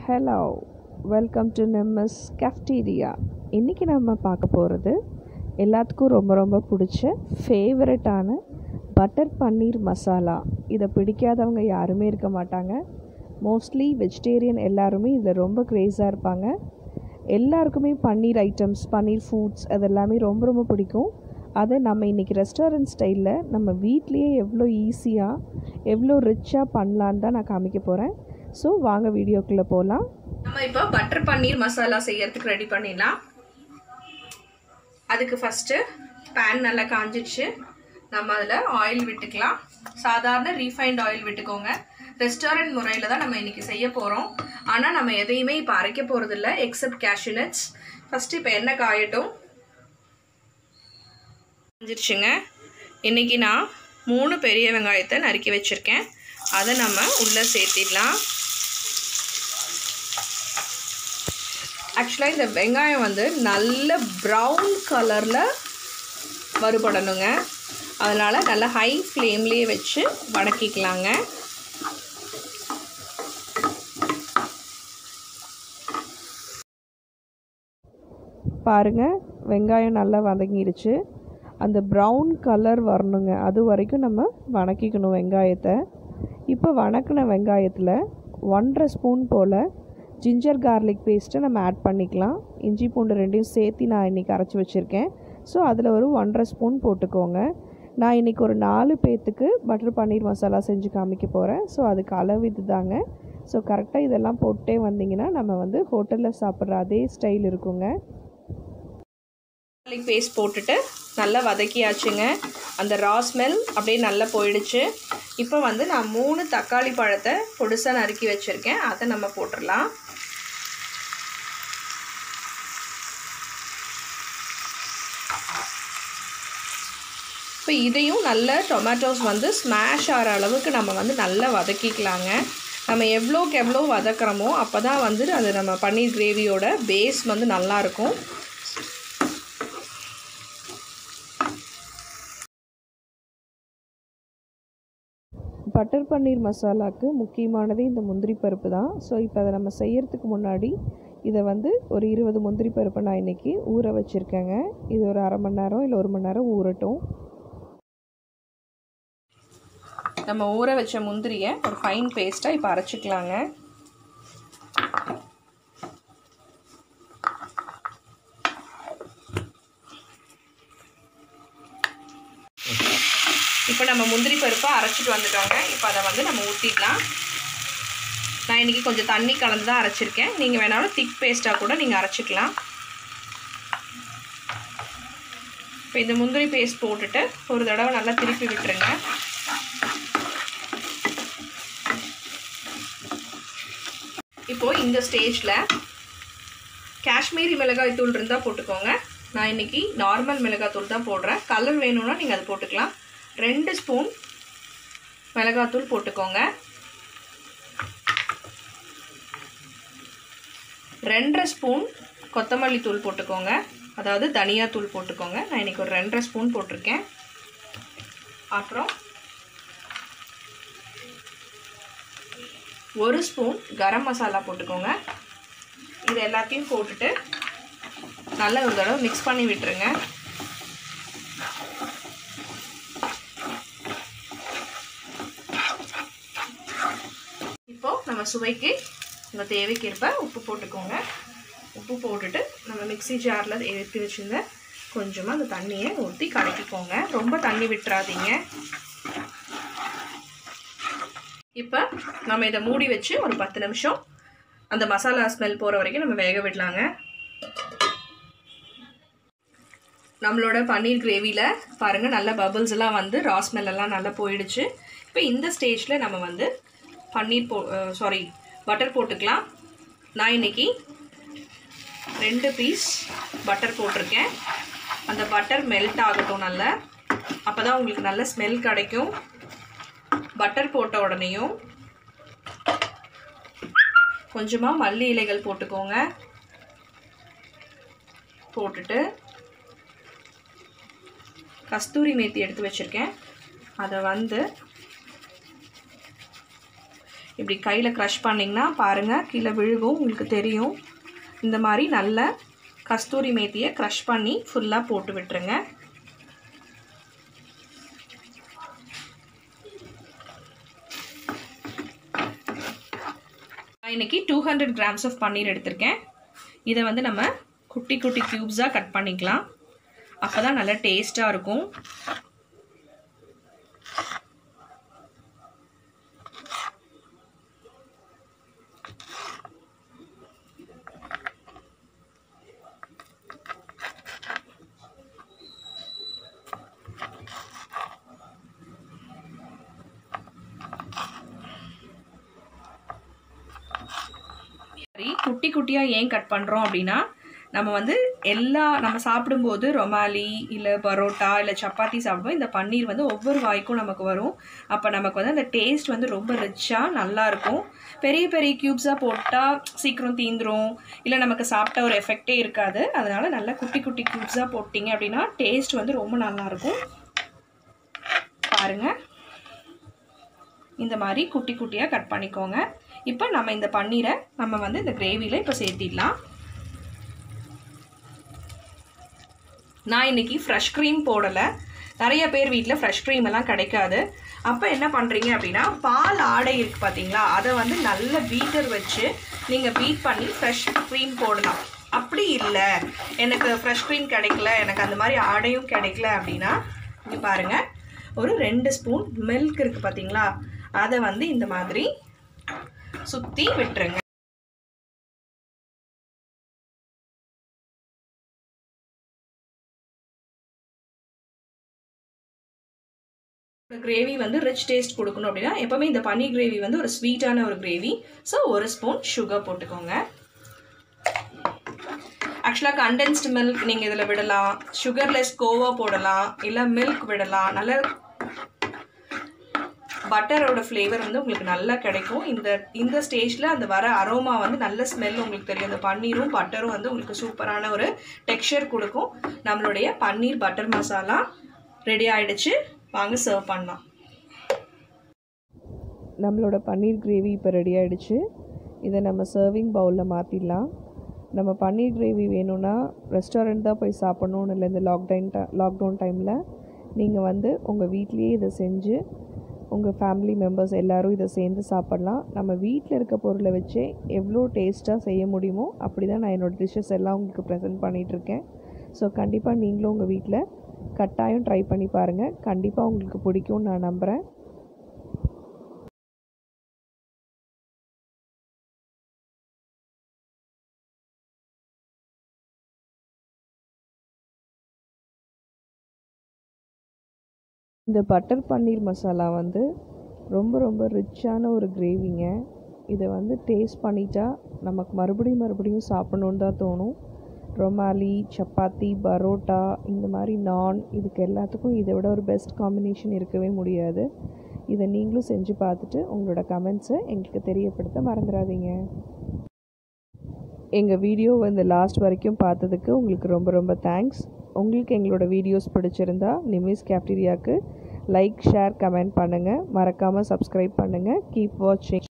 hello welcome to நம்மஸ் cafeteria இன்றைக்கி நம்ம பார்க்க போகிறது எல்லாத்துக்கும் ரொம்ப ரொம்ப பிடிச்ச ஃபேவரட்டான பட்டர் பன்னீர் மசாலா இதை பிடிக்காதவங்க யாருமே இருக்க மாட்டாங்க மோஸ்ட்லி வெஜிடேரியன் எல்லாருமே இதில் ரொம்ப க்ரேஸாக இருப்பாங்க எல்லாருக்குமே பன்னீர் ஐட்டம்ஸ் பன்னீர் ஃபுட்ஸ் அதெல்லாமே ரொம்ப ரொம்ப பிடிக்கும் அதை நம்ம இன்றைக்கி ரெஸ்டாரண்ட் ஸ்டைலில் நம்ம வீட்லேயே எவ்வளோ ஈஸியாக எவ்வளோ ரிச்சாக பண்ணலான்னு தான் நான் காமிக்க போகிறேன் ஸோ வாங்க வீடியோக்குள்ளே போகலாம் நம்ம இப்போ பட்டர் பன்னீர் மசாலா செய்யறதுக்கு ரெடி பண்ணிடலாம் அதுக்கு ஃபஸ்ட்டு பேன் நல்லா காஞ்சிடுச்சு நம்ம அதில் ஆயில் விட்டுக்கலாம் சாதாரண ரீஃபைண்ட் ஆயில் விட்டுக்கோங்க ரெஸ்டாரண்ட் முறையில் தான் நம்ம இன்றைக்கி செய்ய போகிறோம் ஆனால் நம்ம எதையுமே இப்போ அரைக்க போகிறதில்ல எக்ஸப்ட் கேஷ்யூநட்ஸ் ஃபஸ்ட்டு இப்போ எண்ணெய் காயட்டும் காஞ்சிருச்சுங்க இன்றைக்கி நான் மூணு பெரிய வெங்காயத்தை நறுக்கி வச்சுருக்கேன் அதை நம்ம உள்ளே சேர்த்திடலாம் ஆக்சுவலாக இந்த வெங்காயம் வந்து நல்ல ப்ரௌன் கலரில் வறுபடணுங்க அதனால் நல்லா ஹை ஃப்ளேம்லேயே வச்சு வதக்கிக்கலாங்க பாருங்கள் வெங்காயம் நல்லா வதங்கிடுச்சு அந்த ப்ரௌன் கலர் வரணுங்க அது வரைக்கும் நம்ம வணக்கிக்கணும் வெங்காயத்தை இப்போ வணக்கின வெங்காயத்தில் ஒன்றரை ஸ்பூன் போல் ஜிஞ்சர் கார்லிக் பேஸ்ட்டை நம்ம ஆட் பண்ணிக்கலாம் இஞ்சி பூண்டு ரெண்டையும் சேர்த்து நான் இன்றைக்கி அரைச்சி வச்சுருக்கேன் ஸோ அதில் ஒரு ஒன்றரை ஸ்பூன் போட்டுக்கோங்க நான் இன்றைக்கி ஒரு நாலு பேர்த்துக்கு பட்டர் பன்னீர் மசாலா செஞ்சு காமிக்க போகிறேன் ஸோ அதுக்கு அளவு இது தாங்க ஸோ கரெக்டாக இதெல்லாம் போட்டே வந்தீங்கன்னா நம்ம வந்து ஹோட்டலில் சாப்பிட்ற அதே ஸ்டைல் இருக்குங்க கார்லிக் பேஸ்ட் போட்டுட்டு நல்லா வதக்கியாச்சுங்க அந்த ரா ஸ்மெல் அப்படியே நல்லா போயிடுச்சு இப்போ வந்து நான் மூணு தக்காளி பழத்தை பொடிசாக நறுக்கி வச்சுருக்கேன் அதை நம்ம போட்டுடலாம் இப்போ இதையும் நல்ல டொமேட்டோஸ் வந்து ஸ்மாஷ் ஆகிற அளவுக்கு நம்ம வந்து நல்லா வதக்கிக்கலாங்க நம்ம எவ்வளோக்கு எவ்வளோ வதக்குறோமோ அப்போ தான் வந்து அது நம்ம பன்னீர் கிரேவியோட பேஸ் வந்து நல்லாயிருக்கும் பட்டர் பன்னீர் மசாலாவுக்கு முக்கியமானது இந்த முந்திரி பருப்பு தான் ஸோ இப்போ அதை நம்ம செய்யறதுக்கு முன்னாடி இதை வந்து ஒரு இருபது முந்திரி பருப்பை நான் இன்றைக்கி ஊற வச்சுருக்கேங்க இது ஒரு அரை மணி நேரம் இல்லை ஒரு மணி நேரம் ஊறட்டும் நம்ம ஊற வச்ச முந்திரியை ஒரு ஃபைன் பேஸ்ட்டாக இப்போ அரைச்சிக்கலாங்க இப்போ நம்ம முந்திரி பருப்பை அரைச்சிட்டு வந்துட்டோங்க இப்போ அதை வந்து நம்ம ஊற்றிக்கலாம் நான் இன்றைக்கி கொஞ்சம் தண்ணி கலந்து தான் அரைச்சிருக்கேன் நீங்கள் வேணாலும் திக் பேஸ்ட்டாக கூட நீங்கள் அரைச்சிக்கலாம் இப்போ இந்த முந்திரி பேஸ்ட் போட்டுட்டு ஒரு தடவை நல்லா திருப்பி விட்டுருங்க இப்போது இந்த ஸ்டேஜில் காஷ்மீரி மிளகாய் தூள் இருந்தால் போட்டுக்கோங்க நான் இன்றைக்கி நார்மல் மிளகாய் தூள் தான் போடுறேன் கலர் வேணும்னா நீங்கள் அது போட்டுக்கலாம் ரெண்டு ஸ்பூன் மிளகாத்தூள் போட்டுக்கோங்க ரெண்டரை ஸ்பூன் கொத்தமல்லி தூள் போட்டுக்கோங்க அதாவது தனியாத்தூள் போட்டுக்கோங்க நான் இன்றைக்கி ஒரு ரெண்டரை ஸ்பூன் போட்டிருக்கேன் அப்புறம் ஒரு ஸ்பூன் கரம் மசாலா போட்டுக்கோங்க இது எல்லாத்தையும் போட்டுட்டு நல்லா ஒரு தடவை மிக்ஸ் பண்ணி விட்டுருங்க இப்போது நம்ம சுவைக்கு உங்கள் தேவைக்கேற்ப உப்பு போட்டுக்கோங்க உப்பு போட்டுட்டு நம்ம மிக்சி ஜாரில் எடுத்து வச்சுருந்த கொஞ்சமாக அந்த தண்ணியை ஊற்றி கலக்கிக்கோங்க ரொம்ப தண்ணி விட்டுறாதீங்க இப்போ நம்ம இதை மூடி வச்சு ஒரு பத்து நிமிஷம் அந்த மசாலா ஸ்மெல் போகிற வரைக்கும் நம்ம வேக விடலாங்க நம்மளோட பன்னீர் கிரேவியில் பாருங்கள் நல்ல பபிள்ஸ் எல்லாம் வந்து ரா ஸ்மெல் எல்லாம் நல்லா போயிடுச்சு இப்போ இந்த ஸ்டேஜில் நம்ம வந்து பன்னீர் போ சாரி பட்டர் போட்டுக்கலாம் நான் இன்றைக்கி ரெண்டு பீஸ் பட்டர் போட்டிருக்கேன் அந்த பட்டர் மெல்ட் ஆகட்டும் நல்லா அப்போ தான் உங்களுக்கு நல்ல ஸ்மெல் கிடைக்கும் பட்டர் போட்ட உடனேயும் கொஞ்சமாக மல்லி இலைகள் போட்டுக்கோங்க போட்டுட்டு கஸ்தூரி மேத்தி எடுத்து வச்சுருக்கேன் அதை வந்து இப்படி கையில் க்ரஷ் பண்ணிங்கன்னா பாருங்கள் கீழே விழுகும் உங்களுக்கு தெரியும் இந்த மாதிரி நல்ல கஸ்தூரி மேத்தியை க்ரஷ் பண்ணி ஃபுல்லாக போட்டு விட்டுருங்க நான் இன்னைக்கு two hundred grams of paneer எடுத்திருக்கேன் இதை வந்து நம்ம குட்டி குட்டி க்யூப்ஸாக கட் பண்ணிக்கலாம் அப்போ தான் நல்லா டேஸ்ட்டாக இருக்கும் சரி குட்டி குட்டியாக ஏன் கட் பண்ணுறோம் அப்படின்னா நம்ம வந்து எல்லா நம்ம சாப்பிடும்போது ரொமாலி இல்லை பரோட்டா இல்லை சப்பாத்தி சாப்பிடும்போது இந்த பன்னீர் வந்து ஒவ்வொரு வாய்க்கும் நமக்கு வரும் அப்போ நமக்கு வந்து அந்த டேஸ்ட் வந்து ரொம்ப ரிச்சாக நல்லாயிருக்கும் பெரிய பெரிய க்யூப்ஸாக போட்டால் சீக்கிரம் தீந்துரும் இல்லை நமக்கு சாப்பிட்ட ஒரு எஃபெக்டே இருக்காது அதனால் நல்லா குட்டி குட்டி க்யூப்ஸாக போட்டிங்க அப்படின்னா டேஸ்ட் வந்து ரொம்ப நல்லாயிருக்கும் பாருங்கள் இந்த மாதிரி குட்டி குட்டியாக கட் பண்ணிக்கோங்க இப்போ நம்ம இந்த பன்னீரை நம்ம வந்து இந்த கிரேவியில் இப்போ சேர்த்திடலாம் நான் இன்றைக்கி ஃப்ரெஷ் க்ரீம் போடலை நிறைய பேர் வீட்டில் ஃப்ரெஷ் க்ரீம் எல்லாம் கிடைக்காது அப்போ என்ன பண்ணுறீங்க அப்படின்னா பால் ஆடை இருக்குது பார்த்தீங்களா அதை வந்து நல்ல பீட்டர் வச்சு நீங்கள் பீட் பண்ணி ஃப்ரெஷ் க்ரீம் போடலாம் அப்படி இல்லை எனக்கு ஃப்ரெஷ் க்ரீம் கிடைக்கல எனக்கு அந்த மாதிரி ஆடையும் கிடைக்கல அப்படின்னா இங்கே பாருங்கள் ஒரு ரெண்டு ஸ்பூன் மில்க் இருக்குது பார்த்தீங்களா அதை வந்து இந்த மாதிரி சுற்றி விட்டுருங்க கிரேவி வந்து ரிச் டேஸ்ட் கொடுக்கணும் அப்படின்னா எப்போவுமே இந்த பன்னீர் கிரேவி வந்து ஒரு ஸ்வீட்டான ஒரு கிரேவி ஸோ ஒரு ஸ்பூன் சுகர் போட்டுக்கோங்க ஆக்சுவலாக கண்டென்ஸ்டு மில்க் நீங்கள் இதில் விடலாம் சுகர்லெஸ் கோவா போடலாம் இல்லை மில்க் விடலாம் நல்ல பட்டரோட ஃப்ளேவர் வந்து உங்களுக்கு நல்லா கிடைக்கும் இந்த இந்த ஸ்டேஜில் அந்த வர அரோமா வந்து நல்ல ஸ்மெல் உங்களுக்கு தெரியும் அந்த பன்னீரும் பட்டரும் வந்து உங்களுக்கு சூப்பரான ஒரு டெக்ஸ்சர் கொடுக்கும் நம்மளுடைய பன்னீர் பட்டர் மசாலா ரெடி ஆகிடுச்சு வாங்க சர்வ் பண்ணலாம் நம்மளோட பன்னீர் கிரேவி இப்போ ரெடி ஆகிடுச்சு இதை நம்ம சர்விங் பவுலில் மாற்றிடலாம் நம்ம பன்னீர் கிரேவி வேணும்னா ரெஸ்டாரண்ட் தான் போய் சாப்பிட்ணுன்னு இல்லை இந்த லாக்டவுன் ட லாக்டவுன் டைமில் நீங்கள் வந்து உங்கள் வீட்லேயே இதை செஞ்சு உங்கள் ஃபேமிலி மெம்பர்ஸ் எல்லோரும் இதை சேர்ந்து சாப்பிட்லாம் நம்ம வீட்டில் இருக்க பொருளை வச்சே எவ்வளோ டேஸ்ட்டாக செய்ய முடியுமோ அப்படி தான் நான் என்னோடய டிஷ்ஷஸ் எல்லாம் உங்களுக்கு ப்ரெசென்ட் பண்ணிகிட்ருக்கேன் ஸோ கண்டிப்பாக நீங்களும் உங்கள் வீட்டில் கட்டாயம் ட்ரை பண்ணி பாருங்கள் கண்டிப்பாக உங்களுக்கு பிடிக்கும்னு நான் நம்புகிறேன் இந்த பட்டர் பன்னீர் மசாலா வந்து ரொம்ப ரொம்ப ரிச்சான ஒரு கிரேவிங்க இதை வந்து டேஸ்ட் பண்ணிட்டா நமக்கு மறுபடியும் மறுபடியும் சாப்பிட்ணுன்னு தான் தோணும் ரொமாலி சப்பாத்தி பரோட்டா இந்த மாதிரி நான் இதுக்கு எல்லாத்துக்கும் இதை விட ஒரு பெஸ்ட் காம்பினேஷன் இருக்கவே முடியாது இதை நீங்களும் செஞ்சு பார்த்துட்டு உங்களோட கமெண்ட்ஸை எங்களுக்கு தெரியப்படுத்த மறந்துடாதீங்க எங்கள் வீடியோ வந்து லாஸ்ட் வரைக்கும் பார்த்ததுக்கு உங்களுக்கு ரொம்ப ரொம்ப தேங்க்ஸ் உங்களுக்கு எங்களோட வீடியோஸ் பிடிச்சிருந்தா நிமிஸ் கேப்டீரியாவுக்கு லைக் ஷேர் கமெண்ட் பண்ணுங்கள் மறக்காமல் சப்ஸ்கிரைப் பண்ணுங்கள் கீப் வாட்சிங்